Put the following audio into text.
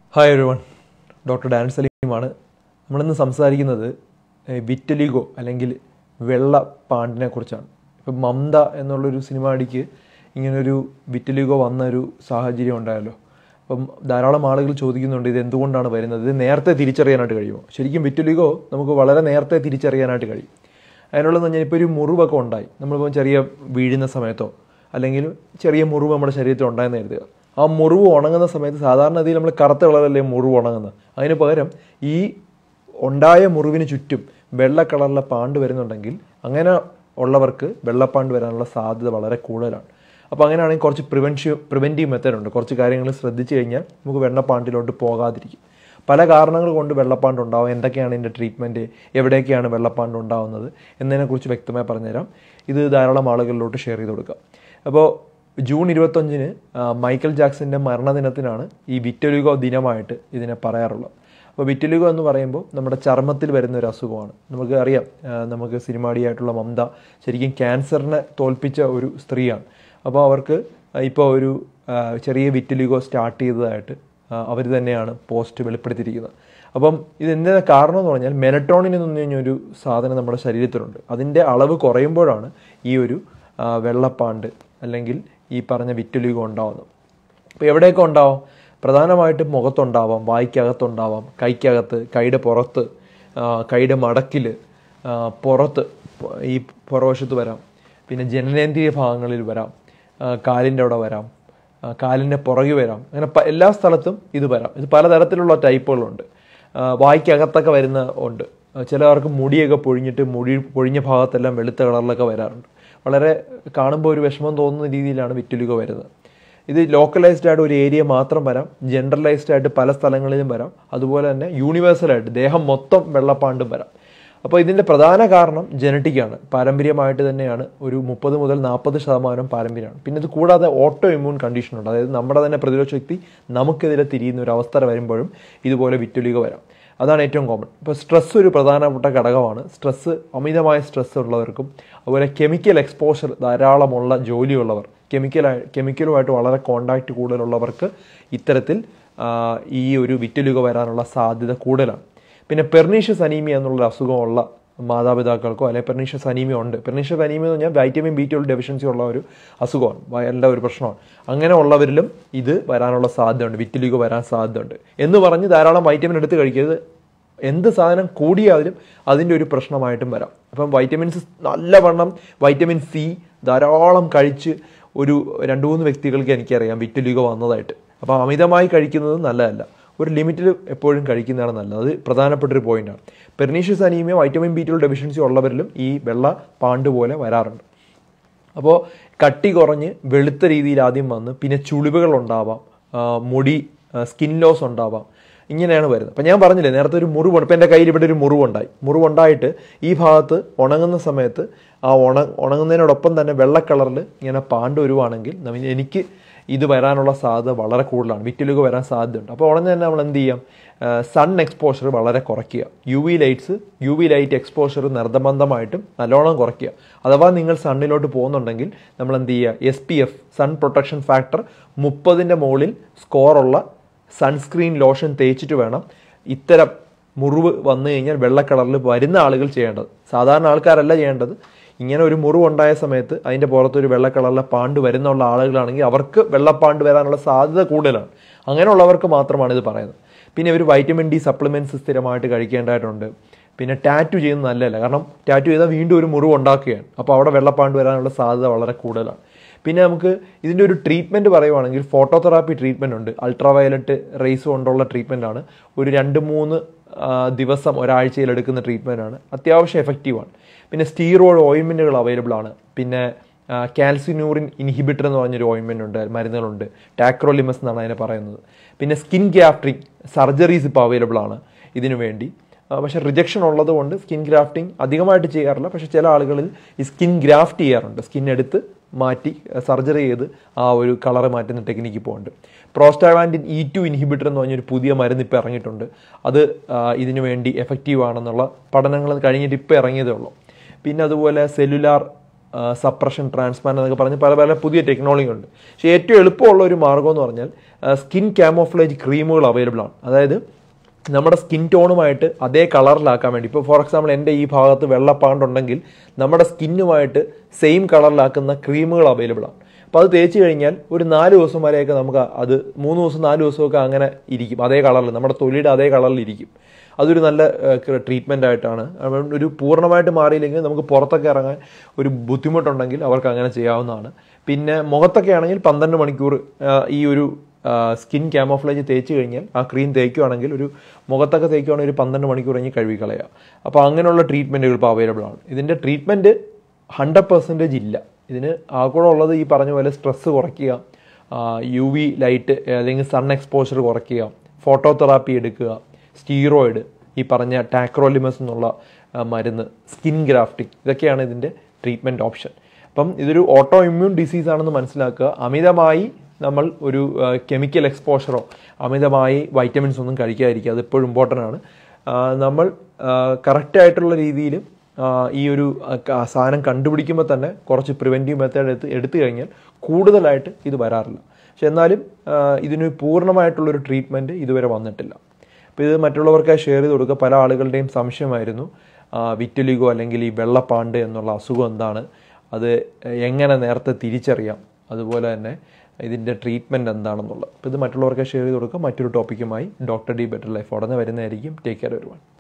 hi everyone doctor Dan സലീമാണ് നമ്മളിന്ന് സംസാരിക്കുന്നത് ഏഹ്, വിറ്റലിഗോ അല്ലെങ്കിൽ വെള്ള പാണ്ടിനെ കുറിച്ചാണ് ഇപ്പം മമത എന്നുള്ളൊരു സിനിമാടിക്ക് ഇങ്ങനൊരു വിറ്റലിഗോ വന്ന ഒരു സാഹചര്യം ഉണ്ടായല്ലോ അപ്പം ധാരാളം ആളുകൾ ചോദിക്കുന്നുണ്ട് ഇത് എന്തുകൊണ്ടാണ് വരുന്നത് ഇത് നേരത്തെ തിരിച്ചറിയാനായിട്ട് കഴിയുമോ ശരിക്കും വിറ്റലിഗോ നമുക്ക് വളരെ നേരത്തെ തിരിച്ചറിയാനായിട്ട് കഴിയും അതിനുള്ളത് പറഞ്ഞാൽ ഇപ്പോൾ ഒരു മുറിവൊക്കെ ഉണ്ടായി നമ്മളിപ്പോൾ ചെറിയ വീഴുന്ന സമയത്തോ അല്ലെങ്കിൽ ചെറിയ മുറിവ് നമ്മുടെ ശരീരത്തിൽ ഉണ്ടായെന്ന് കരുതുക ആ മുറിവ് ഉണങ്ങുന്ന സമയത്ത് സാധാരണ രീതിയിൽ നമ്മൾ കറുത്ത കളറല്ലേ മുറിവ് ഉണങ്ങുന്നത് അതിന് പകരം ഈ ഉണ്ടായ മുറിവിന് ചുറ്റും വെള്ള കളറിലെ പാണ്ട് വരുന്നുണ്ടെങ്കിൽ അങ്ങനെ ഉള്ളവർക്ക് വെള്ളപ്പാണ്ട് വരാനുള്ള സാധ്യത വളരെ കൂടുതലാണ് അപ്പോൾ അങ്ങനെയാണെങ്കിൽ കുറച്ച് പ്രിവെൻഷീവ് പ്രിവെൻറ്റീവ് മെത്തേഡ് ഉണ്ട് കുറച്ച് കാര്യങ്ങൾ ശ്രദ്ധിച്ചു കഴിഞ്ഞാൽ നമുക്ക് വെള്ളപ്പാണ്ടിലോട്ട് പോകാതിരിക്കും പല കാരണങ്ങൾ കൊണ്ട് വെള്ളപ്പാണ്ട് ഉണ്ടാവും എന്തൊക്കെയാണ് ഇതിൻ്റെ ട്രീറ്റ്മെൻറ്റ് എവിടെയൊക്കെയാണ് വെള്ളപ്പാണ്ട് ഉണ്ടാവുന്നത് എന്നതിനെക്കുറിച്ച് വ്യക്തമായി പറഞ്ഞുതരാം ഇത് ധാരാളം ആളുകളിലോട്ട് ഷെയർ ചെയ്ത് കൊടുക്കാം അപ്പോൾ ജൂൺ ഇരുപത്തഞ്ചിന് ആ, മൈക്കൽ ജാക്സന്റെ മരണദിനത്തിനാണ് ഈ വിറ്റലിഗോ ദിനമായിട്ട് ഇതിനെ പറയാറുള്ളത് അപ്പോൾ വിറ്റലിഗോ എന്ന് പറയുമ്പോൾ നമ്മുടെ ചർമ്മത്തിൽ വരുന്ന ഒരു അസുഖമാണ് നമുക്ക് അറിയാം ആ, നമുക്ക് സിനിമാടിയായിട്ടുള്ള മമത ശരിക്കും ക്യാൻസറിനെ തോൽപ്പിച്ച ഒരു സ്ത്രീയാണ് അപ്പോൾ അവർക്ക് ഇപ്പോൾ ഒരു ആ, ചെറിയ വിറ്റലിഗോ സ്റ്റാർട്ട് ചെയ്തതായിട്ട് അവർ തന്നെയാണ് പോസ്റ്റ് വെളിപ്പെടുത്തിയിരിക്കുന്നത് അപ്പം ഇതിൻ്റെ കാരണം എന്ന് പറഞ്ഞാൽ മെലട്രോണിൻ എന്ന് പറഞ്ഞൊരു സാധനം നമ്മുടെ ശരീരത്തിലുണ്ട് അതിൻ്റെ അളവ് കുറയുമ്പോഴാണ് ഈ ഒരു ആ, വെള്ളപ്പാണ്ട് അല്ലെങ്കിൽ ഈ പറഞ്ഞ വിറ്റലിഗോ ഉണ്ടാവുന്നത് അപ്പോൾ എവിടെയൊക്കെ ഉണ്ടാവാം പ്രധാനമായിട്ടും മുഖത്തുണ്ടാവാം വായ്ക്കകത്തുണ്ടാവാം കൈക്കകത്ത് കൈയുടെ പുറത്ത് ആ, കൈയുടെ മടക്കിൽ ആ, പുറത്ത് പ- ഈ പുറവശത്ത് വരാം പിന്നെ ജനനേന്ദ്രിയ ഭാഗങ്ങളിൽ വരാം ആ, കാലിൻ്റെ അവിടെ വരാം ആ, കാലിൻ്റെ പുറകെ വരാം അങ്ങനെ പ- എല്ലാ സ്ഥലത്തും ഇത് വരാം ഇത് പലതരത്തിലുള്ള ടൈപ്പുകളുണ്ട് ആ, വായ്ക്കകത്തൊക്കെ വരുന്ന ഉണ്ട് ആ, ചിലവർക്ക് മുടിയൊക്കെ പൊഴിഞ്ഞിട്ട് മുടി പൊഴിഞ്ഞ ഭാഗത്തെല്ലാം വെളുത്ത കളറിലൊക്കെ വരാറുണ്ട് വളരെ കാണുമ്പോൾ ഒരു വിഷമം തോന്നുന്ന രീതിയിലാണ് വിറ്റുലിക വരുന്നത് ഇത് ലോക്കലൈസ്ഡ് ആയിട്ട് ഒരു ഏരിയ മാത്രം വരാം ജനറലൈസ്ഡ് ആയിട്ട് പല സ്ഥലങ്ങളിലും വരാം അതുപോലെ തന്നെ യൂണിവേഴ്സലായിട്ട് ദേഹം മൊത്തം വെള്ളപ്പാണ്ടും വരാം അപ്പോൾ ഇതിൻ്റെ പ്രധാന കാരണം ജനറ്റിക്കാണ് പാരമ്പര്യമായിട്ട് തന്നെയാണ് ഒരു മുപ്പത് മുതൽ നാൽപ്പത് ശതമാനം പാരമ്പര്യമാണ് പിന്നെ ഇത് കൂടാതെ ഓട്ടോ ഇമ്മ്യൂൺ കണ്ടീഷനുണ്ട് അതായത് നമ്മുടെ തന്നെ പ്രതിരോധ ശക്തി നമുക്കെതിരെ തിരിയുന്ന ഒരു അവസ്ഥ വരുമ്പോഴും ഇതുപോലെ വിറ്റുലിക വരാം അതാണ് ഏറ്റവും കോമൺ ഇപ്പോൾ സ്ട്രെസ് ഒരു പ്രധാനപ്പെട്ട ഘടകമാണ് സ്ട്രെസ് അമിതമായ സ്ട്രെസ് ഉള്ളവർക്കും അതുപോലെ കെമിക്കൽ എക്സ്പോഷർ ധാരാളമുള്ള ജോലിയുള്ളവർ കെമിക്കലായി കെമിക്കലുമായിട്ട് വളരെ കോണ്ടാക്റ്റ് കൂടുതലുള്ളവർക്ക് ഇത്തരത്തിൽ ആ, ഈ ഒരു വിറ്റലുക വരാനുള്ള സാധ്യത കൂടുതലാണ് പിന്നെ പെർണീഷ്യസ് അനീമിയ എന്നുള്ള അസുഖമുള്ള മാതാപിതാക്കൾക്കോ അല്ലെങ്കിൽ പെർണീഷ്യസ് അനീമിയ ഉണ്ട് പെർണീഷ്യസ് അനീമിയ എന്ന് പറഞ്ഞാൽ വൈറ്റമിൻ ബി ട്വൽവ് ഡെഫിഷ്യൻസി ഉള്ള ഒരു അസുഖമാണ് വയറിൻ്റെ ഒരു പ്രശ്നമാണ് അങ്ങനെ ഉള്ളവരിലും ഇത് വരാനുള്ള സാധ്യതയുണ്ട് വിറ്റിലിക വരാൻ സാധ്യതയുണ്ട് എന്ന് പറഞ്ഞ് ധാരാളം വൈറ്റമിൻ എടുത്ത് കഴിക്കരുത് എന്ത് സാധനം കൂടിയാലും അതിൻ്റെ ഒരു പ്രശ്നമായിട്ടും വരാം അപ്പം വൈറ്റമിൻസ് നല്ലവണ്ണം വൈറ്റമിൻ സി ധാരാളം കഴിച്ച് ഒരു രണ്ട് മൂന്ന് വ്യക്തികൾക്ക് എനിക്കറിയാം വിറ്റുലിക വന്നതായിട്ട് അപ്പോൾ അമിതമായി കഴിക്കുന്നത് നല്ലതല്ല ഒരു ലിമിറ്റിൽ എപ്പോഴും കഴിക്കുന്നതാണ് നല്ലത് അത് പ്രധാനപ്പെട്ട ഒരു പോയിന്റാണ് pernicious anaemia vitamin B twelve deficiency ഉള്ളവരിലും ഈ വെള്ള പാണ്ട് പോലെ വരാറുണ്ട് അപ്പോൾ കട്ടി കുറഞ്ഞ് വെളുത്ത രീതിയിൽ ആദ്യം വന്ന് പിന്നെ ചുളിവുകൾ ഉണ്ടാവാം ആ, മുടി സ്കിൻ ലോസ് ഉണ്ടാവാം ഇങ്ങനെയാണ് വരുന്നത് അപ്പം ഞാൻ പറഞ്ഞില്ലേ നേരത്തെ ഒരു മുറിവുണ്ട് ഇപ്പം എൻ്റെ കയ്യിൽ ഇവിടെ ഒരു മുറിവുണ്ടായി മുറിവുണ്ടായിട്ട് ഈ ഭാഗത്ത് ഉണങ്ങുന്ന സമയത്ത് ആ ഉണ ഉണങ്ങുന്നതിനോടൊപ്പം തന്നെ വെള്ള കളറിൽ ഇങ്ങനെ പാണ്ട് വരുവാണെങ്കിൽ നമ്മ- എനിക്ക് ഇത് വരാനുള്ള സാധ്യത വളരെ കൂടുതലാണ് വിറ്റിലുക വരാൻ സാധ്യതയുണ്ട് അപ്പോൾ ഉടനെ തന്നെ നമ്മൾ എന്ത് ചെയ്യാം സൺ എക്സ്പോഷർ വളരെ കുറയ്ക്കുക U V lights U V light exposure നിർബന്ധമായിട്ടും നല്ലോണം കുറയ്ക്കുക അഥവാ നിങ്ങൾ സണ്ണിലോട്ട് പോകുന്നുണ്ടെങ്കിൽ നമ്മൾ എന്ത് ചെയ്യുക S P F sun protection factor മുപ്പതിൻ്റെ മുകളിൽ സ്കോറുള്ള സൺസ്ക്രീൻ ലോഷൻ തേച്ചിട്ട് വേണം ഇത്തരം മുറിവ് വന്നു കഴിഞ്ഞാൽ വെള്ള കളറിൽ വരുന്ന ആളുകൾ ചെയ്യേണ്ടത് സാധാരണ ആൾക്കാരല്ല ചെയ്യേണ്ടത് ഇങ്ങനെ ഒരു മുറിവ് ഉണ്ടായ സമയത്ത് അതിൻ്റെ പുറത്തൊരു വെള്ള കളറിലെ പാണ്ട് വരുന്നുള്ള ആളുകളാണെങ്കിൽ അവർക്ക് വെള്ളപ്പാണ്ട് വരാനുള്ള സാധ്യത കൂടുതലാണ് അങ്ങനെയുള്ളവർക്ക് മാത്രമാണ് ഇത് പറയുന്നത് പിന്നെ ഇവർ വൈറ്റമിൻ ഡി സപ്ലിമെൻറ്റ്സ് സ്ഥിരമായിട്ട് കഴിക്കേണ്ടതായിട്ടുണ്ട് പിന്നെ ടാറ്റു ചെയ്യുന്നത് നല്ലതല്ല കാരണം ടാറ്റു ചെയ്താൽ വീണ്ടും ഒരു മുറിവ് ഉണ്ടാക്കുകയാണ് അപ്പോൾ അവിടെ വെള്ളപ്പാണ്ട് വരാനുള്ള സാധ്യത വളരെ കൂടുതലാണ് പിന്നെ നമുക്ക് ഇതിൻ്റെ ഒരു ട്രീറ്റ്മെൻറ്റ് പറയുവാണെങ്കിൽ ഫോട്ടോതെറാപ്പി ട്രീറ്റ്മെൻ്റ് ഉണ്ട് അൾട്രാവയലറ്റ് റേസ് കൊണ്ടുള്ള ട്രീറ്റ്മെൻ്റ് ആണ് ഒരു രണ്ട് മൂന്ന് ആ, ദിവസം ഒരാഴ്ചയിൽ എടുക്കുന്ന ട്രീറ്റ്മെൻ്റ് ആണ് അത്യാവശ്യം എഫക്റ്റീവാണ് പിന്നെ സ്റ്റീറോയിഡ് ഓയിൻമെൻറ്റുകൾ അവൈലബിൾ ആണ് പിന്നെ കാൽസിനൂറിൻ ഇൻഹിബിറ്റർ എന്ന് പറഞ്ഞൊരു ഓയിൻമെൻ്റ് ഉണ്ട് മരുന്നുകളുണ്ട് ടാക്രോലിമസ് എന്നാണ് അതിനെ പറയുന്നത് പിന്നെ സ്കിൻ ഗ്രാഫ്റ്റിംഗ് സർജറീസ് ഇപ്പോൾ അവൈലബിൾ ആണ് ഇതിനു വേണ്ടി ആ, പക്ഷേ റിജക്ഷൻ ഉള്ളത് കൊണ്ട് സ്കിൻ ഗ്രാഫ്റ്റിംഗ് അധികമായിട്ട് ചെയ്യാറില്ല പക്ഷേ ചില ആളുകളിൽ ഈ സ്കിൻ ഗ്രാഫ്റ്റ് ചെയ്യാറുണ്ട് സ്കിൻ എടുത്ത് മാറ്റി സർജറി ചെയ്ത് ആ ഒരു കളർ മാറ്റുന്ന ടെക്നിക്ക് ഇപ്പോൾ ഉണ്ട് പ്രോസ്റ്റാവാൻറ്റിൻ ഇ ടു ഇൻഹിബിറ്റർ എന്ന് പറഞ്ഞൊരു പുതിയ മരുന്ന് ഇപ്പോൾ ഇറങ്ങിയിട്ടുണ്ട് അത് ആ, ഇതിനു വേണ്ടി എഫക്റ്റീവ് ആണെന്നുള്ള പഠനങ്ങൾ കഴിഞ്ഞിട്ട് ഇപ്പോൾ ഇറങ്ങിയതേ ഉള്ളൂ പിന്നെ അതുപോലെ സെല്ലുലാർ സപ്രഷൻ ട്രാൻസ്പ്ലാന്റ് എന്നൊക്കെ പറഞ്ഞ് പല പല പുതിയ ടെക്നോളജി ഉണ്ട് പക്ഷേ ഏറ്റവും എളുപ്പമുള്ള ഒരു മാർഗ്ഗം എന്ന് പറഞ്ഞാൽ സ്കിൻ ക്യാമോഫ്ലേജ് ക്രീമുകൾ അവൈലബിൾ ആണ് അതായത് നമ്മുടെ സ്കിൻ ടോണുമായിട്ട് അതേ കളറിലാക്കാൻ വേണ്ടി ഇപ്പോൾ ഫോർ എക്സാമ്പിൾ എൻ്റെ ഈ ഭാഗത്ത് വെള്ളപ്പാണ്ടുണ്ടെങ്കിൽ നമ്മുടെ സ്കിന്നുമായിട്ട് സെയിം കളറിലാക്കുന്ന ക്രീമുകൾ അവൈലബിൾ ആണ് അപ്പോൾ അത് തേച്ച് കഴിഞ്ഞാൽ ഒരു നാല് ദിവസം വരെയൊക്കെ നമുക്ക് അത് മൂന്ന് ദിവസം നാല് ദിവസമൊക്കെ അങ്ങനെ ഇരിക്കും അതേ കളറിൽ നമ്മുടെ തൊലിയുടെ അതേ കളറിൽ ഇരിക്കും അതൊരു നല്ല ട്രീറ്റ്മെൻ്റ് ആയിട്ടാണ് അതുകൊണ്ട് ഒരു പൂർണ്ണമായിട്ട് മാറിയില്ലെങ്കിൽ നമുക്ക് പുറത്തൊക്കെ ഇറങ്ങാൻ ഒരു ബുദ്ധിമുട്ടുണ്ടെങ്കിൽ അവർക്ക് അങ്ങനെ ചെയ്യാവുന്നതാണ് പിന്നെ മുഖത്തൊക്കെ ആണെങ്കിൽ പന്ത്രണ്ട് മണിക്കൂർ ആ, ഈ ഒരു സ്കിൻ ക്യാമോഫ്ലേജ് തേച്ച് കഴിഞ്ഞാൽ ആ ക്രീം തേക്കുകയാണെങ്കിൽ ഒരു മുഖത്തൊക്കെ തേക്കുകയാണെങ്കിൽ ഒരു പന്ത്രണ്ട് മണിക്കൂർ കഴിഞ്ഞ് കഴുകി കളയുക അപ്പോൾ അങ്ങനെയുള്ള ട്രീറ്റ്മെൻറ്റുകൾ ഇപ്പോൾ അവൈലബിൾ ആണ് ഇതിൻ്റെ ട്രീറ്റ്മെൻറ്റ് ഹൺഡ്രഡ് പെർസെൻറ്റേജ് ഇല്ല ഇതിന് ആകൂടെ ഉള്ളത് ഈ പറഞ്ഞ പോലെ സ്ട്രെസ്സ് കുറയ്ക്കുക യു വി ലൈറ്റ് അല്ലെങ്കിൽ സൺ എക്സ്പോഷർ കുറയ്ക്കുക ഫോട്ടോതെറാപ്പി എടുക്കുക സ്റ്റീറോയിഡ് ഈ പറഞ്ഞ ടാക്രോലിമസ് എന്നുള്ള ആ, മരുന്ന് സ്കിൻ ഗ്രാഫ്റ്റിംഗ് ഇതൊക്കെയാണ് ഇതിൻ്റെ ട്രീറ്റ്മെൻറ്റ് ഓപ്ഷൻ അപ്പം ഇതൊരു ഓട്ടോ ഇമ്മ്യൂൺ ഡിസീസ് ആണെന്ന് മനസ്സിലാക്കുക അമിതമായി നമ്മൾ ഒരു കെമിക്കൽ എക്സ്പോഷറോ അമിതമായി വൈറ്റമിൻസ് ഒന്നും കഴിക്കാതിരിക്കുക അത് എപ്പോഴും ഇമ്പോർട്ടൻ്റ് ആണ് ആ, നമ്മൾ കറക്റ്റായിട്ടുള്ള രീതിയിൽ ഈ ഒരു ആ, ക- സാധനം കണ്ടുപിടിക്കുമ്പോൾ തന്നെ കുറച്ച് പ്രിവെൻറ്റീവ് മെത്തേഡ് എടുത്ത് എടുത്തു കഴിഞ്ഞാൽ കൂടുതലായിട്ട് ഇത് വരാറില്ല പക്ഷെ എന്നാലും ആ, ഇതിന് പൂർണ്ണമായിട്ടുള്ളൊരു ട്രീറ്റ്മെൻറ്റ് ഇതുവരെ വന്നിട്ടില്ല അപ്പോൾ ഇത് മറ്റുള്ളവർക്കായി ഷെയർ ചെയ്ത് കൊടുക്കുക പല ആളുകളുടെയും സംശയമായിരുന്നു ആ, വിറ്റലിഗോ അല്ലെങ്കിൽ ഈ വെള്ളപ്പാണ്ട് എന്നുള്ള അസുഖം എന്താണ് അത് എങ്ങനെ നേരത്തെ തിരിച്ചറിയാം അതുപോലെ തന്നെ ഇതിൻ്റെ ട്രീറ്റ്മെൻറ്റ് എന്താണെന്നുള്ളത് അപ്പോൾ ഇത് മറ്റുള്ളവർക്ക് ഷെയർ ചെയ്ത് കൊടുക്കുക മറ്റൊരു ടോപ്പിക്കുമായി ഡോക്ടർ ഡി ബെറ്റർ ലൈഫ് ഉടനെ വരുന്നതായിരിക്കും ടേക്ക് കെയർ വരുവാൻ